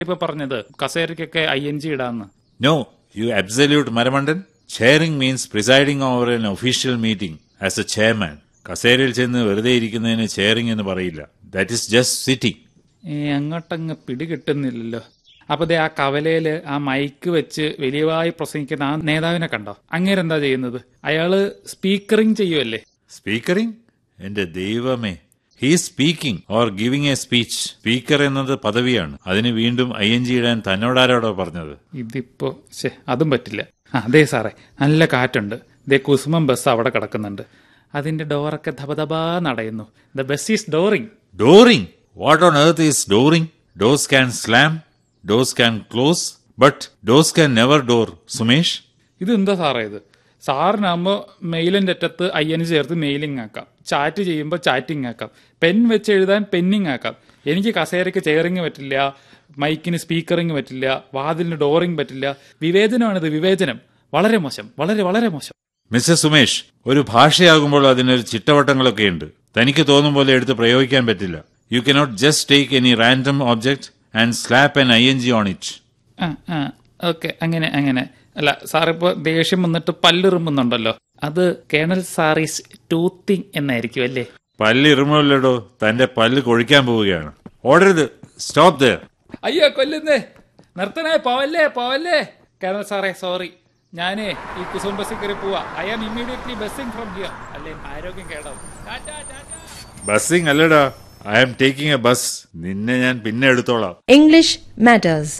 ഇപ്പൊ പറഞ്ഞത് കസേരയ്ക്കൊക്കെ ഐ എൻ ജി ഇടാന്ന് No, you absolute Maramandan. Chairing means presiding over an official meeting as a chairman. കസേരയിൽ ചെന്ന് വെറുതെ ഇരിക്കുന്നതിന് ചെയറിംഗ് എന്ന് പറയില്ല ദാറ്റ് ഇസ് ജസ്റ്റ് സിറ്റിംഗ് ഏ, അങ്ങോട്ടങ്ങ് പിടികിട്ടുന്നില്ലല്ലോ അപ്പൊ ദേ ആ കവലയില് ആ മൈക്ക് വെച്ച് വലിയവായി പ്രസംഗിക്കുന്ന ആ നേതാവിനെ കണ്ടോ അങ്ങേരെന്താ ചെയ്യുന്നത് അയാള് സ്പീക്കറിംഗ് ചെയ്യുമല്ലേ സ്പീക്കറിംഗ് എന്റെ ദൈവമേ he speaking or giving a speech speaker എന്നത് പദവിയാണ് അതിന് വീണ്ടും ഐ എൻ ജി ഇടാൻ തന്നോടാരോടോ പറഞ്ഞത് ഇതിപ്പോ ശേ അതും പറ്റില്ല ആ, അതെ സാറേ നല്ല കാറ്റുണ്ട് ദേ കുസുമം ബസ് അവിടെ കിടക്കുന്നുണ്ട് അതിന്റെ ഡോറൊക്കെ ധബധബാ നടയുന്നു the bus is dooring dooring what on earth is dooring doors can slam doors can close but doors can never door Sumesh ഇതെന്താ സാറേ ഇത് സാറിനാകുമ്പോൾ മെയിലിൻ്റെ അറ്റത്ത് ഐ എൻ ചേർത്ത് മെയിലിംഗ് ആക്കാം ചാറ്റ് ചെയ്യുമ്പോൾ ചാറ്റിംഗ് ആക്കാം പെൻ വെച്ച് എഴുതാൻ പെന്നിങ് ആക്കാം എനിക്ക് കസേരയ്ക്ക് ചെയറിങ് പറ്റില്ല മൈക്കിന് സ്പീക്കറിങ് പറ്റില്ല വാതിലിന് ഡോറിങ് പറ്റില്ല വിവേചനമാണിത് വിവേചനം വളരെ മോശം വളരെ വളരെ മോശം മിസ്റ്റർ സുമേഷ് ഒരു ഭാഷയാകുമ്പോൾ അതിനൊരു ചിട്ടവട്ടങ്ങളൊക്കെ ഉണ്ട് തനിക്ക് തോന്നും പോലെ എടുത്ത് പ്രയോഗിക്കാൻ പറ്റില്ല you cannot just take any random object and slap N I N G on it ah ah okay അങ്ങനെ അങ്ങനെ അല്ല സാറിപ്പോ ദേഷ്യം വന്നിട്ട് പല്ലിറുമ്പുന്നുണ്ടല്ലോ അത് കേണൽ സാറീസ് ടൂത്തിങ് എന്നായിരിക്കും അല്ലേ പല്ലിറുമല്ലടോ തന്റെ പല്ല് കൊഴിക്കാൻ പോവുകയാണ് ഓടരുത് സ്റ്റോപ്പ് ദർ അയ്യോ കൊല്ലുന്നേ നിർത്തണേ പോവല്ലേ പോവല്ലേ കേരള സാറേ സോറി ഞാനേ ഈ കുസും ബസ്സിൽ കയറി പോവാ I am immediately bussing from here അല്ലേ ആരോഗ്യം കേടാവും ടാറ്റാ ടാറ്റാ ബസ്സിംഗ് അല്ലടാ I am taking a bus നിന്നെ ഞാൻ പിന്നെ എടുത്തോളാം English matters.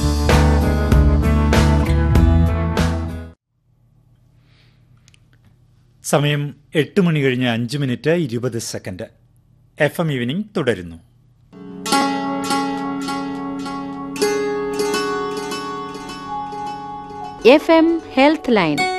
സമയം എട്ട് മണി കഴിഞ്ഞ് അഞ്ച് മിനിറ്റ് ഇരുപത് സെക്കൻഡ് എഫ് എം ഈവനിംഗ് തുടരുന്നു എഫ് എം ഹെൽത്ത് ലൈൻ